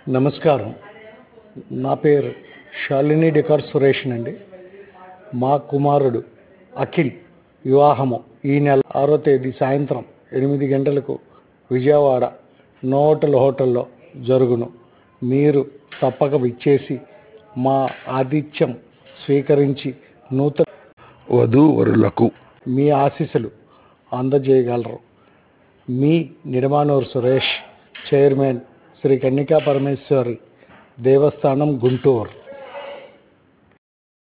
నమస్కారం నా పేరు శాలిని డెకార్ సురేష్ అండి మా కుమారుడు అఖిల్ వివాహము ఈ నెల ఆరో తేదీ సాయంత్రం ఎనిమిది గంటలకు విజయవాడ నోటల్ హోటల్లో జరుగును మీరు తప్పక విచ్చేసి మా ఆతిథ్యం స్వీకరించి నూతన వధూవరులకు మీ ఆశీస్సులు అందజేయగలరు మీ నిడమానూరు సురేష్ చైర్మన్ శ్రీ కన్నికా పరమేశ్వరి దేవస్థానం గుంటూరు